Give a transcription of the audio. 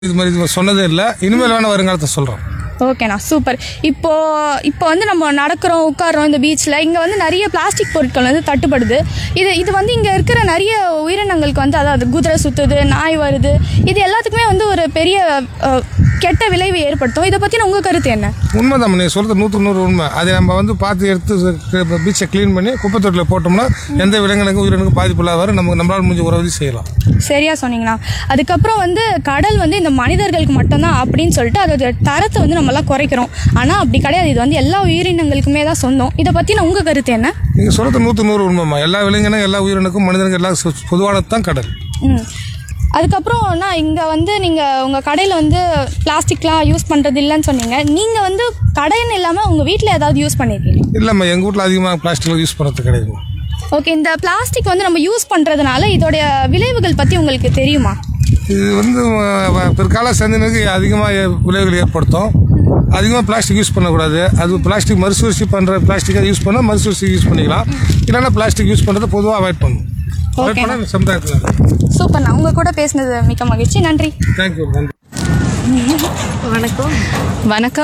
இது மாதிரி இது சொன்னதே இல்லை இனிமேல் வேணா வருங்காலத்தை சொல்கிறோம் ஓகேண்ணா சூப்பர் இப்போ இப்போ வந்து நம்ம நடக்கிறோம் உட்காரோம் இந்த பீச்சில் இங்கே வந்து நிறைய பிளாஸ்டிக் பொருட்கள் வந்து தட்டுப்படுது இது இது வந்து இங்கே இருக்கிற நிறைய உயிரினங்களுக்கு வந்து அதாவது குதிரை சுற்றுது நாய் வருது இது எல்லாத்துக்குமே வந்து ஒரு பெரிய அஹ், கெட்ட விளைவு ஏற்படுத்தும் இதை பற்றின உங்கள் கருத்து என்ன உண்மைதான் நீ சொல்கிறது நூற்றுக்கு நூறு உண்மை அதை நம்ம வந்து பார்த்து எடுத்து பீச்சை க்ளீன் பண்ணி குப்பை தொட்டியில் போட்டோம்னா எந்த விலங்குகளுக்கும் உயிரினுக்கும் பாதிப்பு இல்லாத வரை நமக்கு நம்மளால் முடிஞ்ச உதவி செய்யலாம் சரியா சொன்னீங்கண்ணா அதுக்கப்புறம் வந்து கடல் வந்து இந்த மனிதர்களுக்கு மட்டும்தான் அப்படின்னு சொல்லிட்டு அதோட தரத்தை வந்து நம்மளாம் குறைக்கிறோம் ஆனால் அப்படி கிடையாது இது வந்து எல்லா உயிரினங்களுக்குமே தான் சொந்தம் இதை பற்றின உங்கள் கருத்து என்ன நீங்கள் சொல்கிறது நூற்று நூறு உண்மைமா எல்லா விலங்கினும் எல்லா உயிரினுக்கும் மனிதனுக்கும் எல்லாம் சு- பொதுவானது தான் கடல் ம் அதுக்கப்புறம்னா இங்கே வந்து நீங்கள் உங்கள் கடையில் வந்து பிளாஸ்டிக்லாம் யூஸ் பண்ணுறது இல்லைன்னு சொன்னீங்க நீங்கள் வந்து கடைன்னு இல்லாமல் உங்கள் வீட்டில் ஏதாவது யூஸ் பண்ணியிருக்கீங்க இல்லைம்மா எங்கள் வீட்டில் அதிகமாக பிளாஸ்டிக் யூஸ் பண்ணுறது கிடையாது ஓகே இந்த பிளாஸ்டிக் வந்து நம்ம யூஸ் பண்ணுறதுனால இதோடைய விளைவுகள் பற்றி உங்களுக்கு தெரியுமா இது வந்து அஹ், பிற்கால சந்ததியினருக்கு அதிகமாக விளைவுகள் ஏற்படுத்தும் அதிகமாக பிளாஸ்டிக் யூஸ் பண்ணக்கூடாது அது பிளாஸ்டிக் மறுசுழற்சி பண்ணுற பிளாஸ்டிக்கை யூஸ் பண்ணால் மறுசுழற்சி யூஸ் பண்ணிக்கலாம் இல்லைன்னா பிளாஸ்டிக் யூஸ் பண்ணுறதை பொதுவாக அவாய்ட் பண்ணணும் அவாய்ட் Okay. பண்ணால் சமுதாயத்தில் சூப்பர்ண்ணா உங்கள் கூட பேசினது மிக்க மகிழ்ச்சி நன்றி தேங்க்யூ நன்றி வணக்கம் வணக்கம்